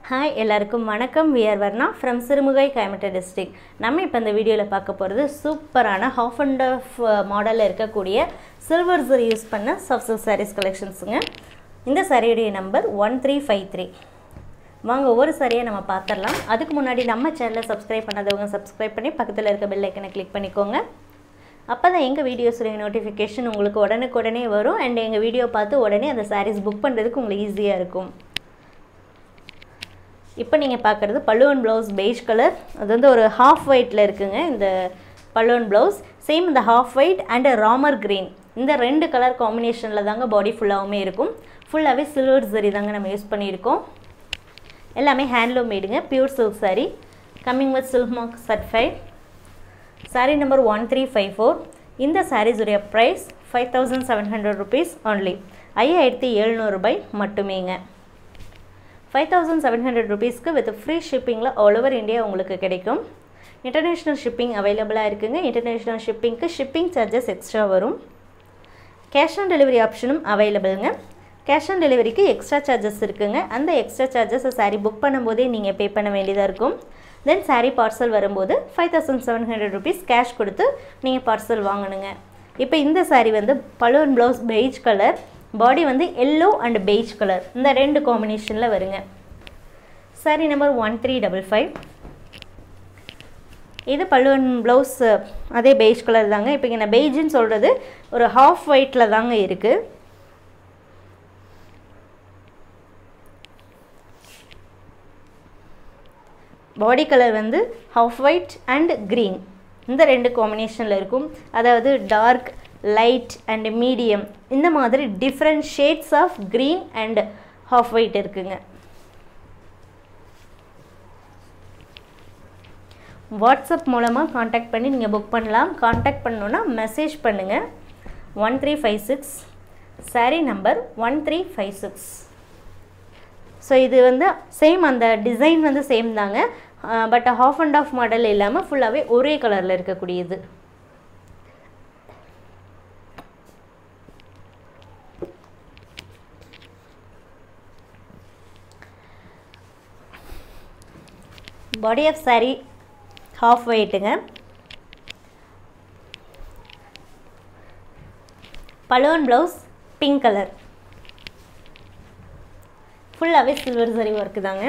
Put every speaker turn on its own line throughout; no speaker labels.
hi எல்லாருக்கும் வணக்கம் we're Varna from Sirumugai Coimbatore district நம்ம இப்போ இந்த வீடியோவில் பார்க்க போகிறது சூப்பரான ஹாஃப் அண்ட் ஆஃப் மாடலில் இருக்கக்கூடிய சில்வர் ஜரி யூஸ் பண்ண சாஃப்ட் சில்க் சாரீஸ் கலெக்ஷன்ஸுங்க இந்த சாரியுடைய number one three five three வாங்க ஒவ்வொரு சாரியை நம்ம பார்த்துடலாம் அதுக்கு முன்னாடி நம்ம சேனலை சப்ஸ்கிரைப் பண்ணாதவங்க சப்ஸ்கிரைப் பண்ணி பக்கத்தில் இருக்க பெல் ஐக்கனை கிளிக் பண்ணிக்கோங்க அப்போ தான் எங்கள் வீடியோஸுடைய நோட்டிஃபிகேஷன் உங்களுக்கு உடனுக்குடனே வரும் அண்ட் எங்கள் வீடியோ பார்த்து உடனே அந்த சாரீஸ் புக் பண்ணுறதுக்கு உங்களுக்கு ஈஸியாக இருக்கும் இப்போ நீங்கள் பார்க்குறது பல்லுவன் ப்ளவுஸ் பெய்ஜ் கலர் அது வந்து ஒரு ஹாஃப் ஒயிட்டில் இருக்குங்க இந்த பல்லுவன் ப்ளவுஸ் சேம் இந்த half white and Ramar green இந்த ரெண்டு கலர் காம்பினேஷனில் தாங்க பாடி ஃபுல்லாகவுமே இருக்கும் ஃபுல்லாகவே சில்வர் சரி தாங்க நம்ம யூஸ் பண்ணியிருக்கோம் எல்லாமே ஹேண்ட்லூம் மேடுங்க pure silk saree coming with silk mark certified saree number one three five four இந்த சாரீஸுடைய price five thousand seven hundred rupees only ஐயாயிரத்தி எழுநூறுபாய் மட்டுமேங்க ஃபைவ் தௌசண்ட் செவன் ஹண்ட்ரட் ருபீஸ்க்கு வித் ஃப்ரீ ஷிப்பிங்கில் ஆல் ஓவர் இந்தியா உங்களுக்கு கிடைக்கும் இன்டர்நேஷ்னல் ஷிப்பிங் அவைலபிளாக இருக்குங்க இன்டர்நேஷ்னல் ஷிப்பிங்க்கு ஷிப்பிங் சார்ஜஸ் எக்ஸ்ட்ரா வரும் கேஷ் ஆன் டெலிவரி ஆப்ஷனும் அவைலபிளுங்க கேஷ் ஆன் டெலிவரிக்கு எக்ஸ்ட்ரா சார்ஜஸ் இருக்குங்க அந்த எக்ஸ்ட்ரா சார்ஜஸை சாரீ புக் பண்ணும்போதே நீங்கள் பே பண்ண வேண்டியதாக இருக்கும் தென் சாரீ பார்சல் வரும்போது five thousand seven hundred rupees cash கொடுத்து நீங்கள் பார்சல் வாங்கணுங்க இப்போ இந்த சாரீ வந்து balloon blouse beige colour body வந்து எல்லோ அண்ட் பெய்ஜ் கலர் இந்த ரெண்டு காம்பினேஷனில் வருங்க saree number one three double five இது பல்லுவன் ப்ளவுஸ் அதே பெய்ஜ் கலர் தாங்க இப்போ இங்கே நான் பெய்ஜுன்னு சொல்கிறது ஒரு ஹாஃப் ஒயிட்டில் தாங்க இருக்குது பாடி கலர் வந்து ஹாஃப் ஒயிட் அண்ட் க்ரீன் இந்த ரெண்டு காம்பினேஷனில் இருக்கும் அதாவது டார்க் லைட் அண்ட் மீடியம் இந்த மாதிரி different shades of green and half white இருக்குங்க வாட்ஸ்அப் மூலமாக காண்டாக்ட் பண்ணி நீங்கள் புக் பண்ணலாம் காண்டாக்ட் பண்ணணுன்னா மெசேஜ் பண்ணுங்கள் one three five six saree number one three five six so இது வந்து சேம் அந்த டிசைன் வந்து சேம் தாங்க but half and half model இல்லாமல் ஃபுல்லாகவே ஒரே கலரில் இருக்கக்கூடியது பாடி ஆஃப் சாரீ ஹாஃப் ஒயிட்டுங்க பலோன் ப்ளவுஸ் பிங்க் கலர் ஃபுல்லாகவே சில்வர் சரி ஒர்க்கு தாங்க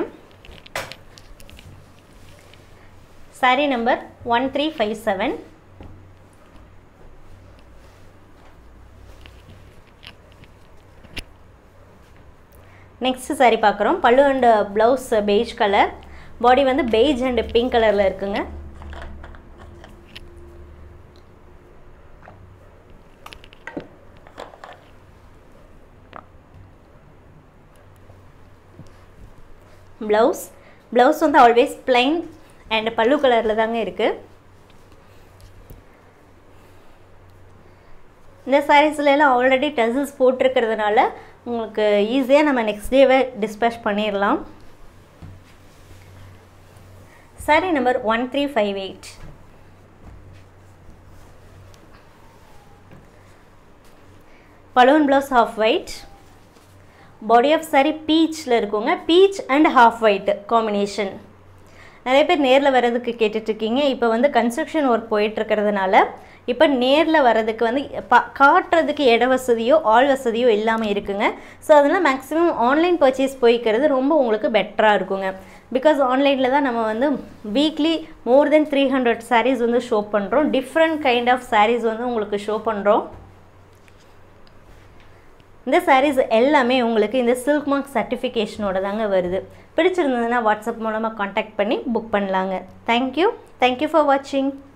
saree number one three five seven next saree பார்க்குறோம் pallu and blouse beige colour body வந்து பெய்ஜ் அண்ட் பிங்க் கலரில் இருக்குங்க ப்ளவுஸ் ப்ளவுஸ் வந்து ஆல்வேஸ் பிளைன் அண்ட் பல்லு கலரில் தாங்க இருக்குது இந்த சாரீஸ்லாம் ஆல்ரெடி டசில்ஸ் போட்டிருக்கிறதுனால உங்களுக்கு ஈஸியாக நம்ம நெக்ஸ்ட் டேவே டிஸ்பேச் பண்ணிடலாம் saree number one three five eight balloon blouse off white body of saree பீச்சில் இருக்குங்க peach and half white combination நிறைய பேர் நேரில் வர்றதுக்கு கேட்டுட்ருக்கீங்க இப்போ வந்து கன்ஸ்ட்ரக்ஷன் ஒர்க் போயிட்டுருக்கிறதுனால இப்போ நேரில் வர்றதுக்கு வந்து பா காட்டுறதுக்கு இட வசதியோ ஆள் வசதியோ இல்லாமல் இருக்குங்க ஸோ அதனால் மேக்ஸிமம் ஆன்லைன் பர்ச்சேஸ் போய்க்கிறது ரொம்ப உங்களுக்கு பெட்டராக இருக்குங்க பிகாஸ் ஆன்லைனில் தான் நம்ம வந்து weekly more then three hundred sarees வந்து ஷோ பண்ணுறோம் டிஃப்ரெண்ட் கைண்ட் ஆஃப் சாரீஸ் வந்து உங்களுக்கு ஷோ பண்ணுறோம் இந்த சாரீஸ் எல்லாமே உங்களுக்கு இந்த சில்க் மார்க் சர்டிஃபிகேஷனோட தாங்க வருது பிடிச்சிருந்ததுன்னா வாட்ஸ்அப் மூலமாக காண்டாக்ட் பண்ணி புக் பண்ணலாங்க தேங்க்யூ தேங்க்யூ ஃபார் வாட்சிங்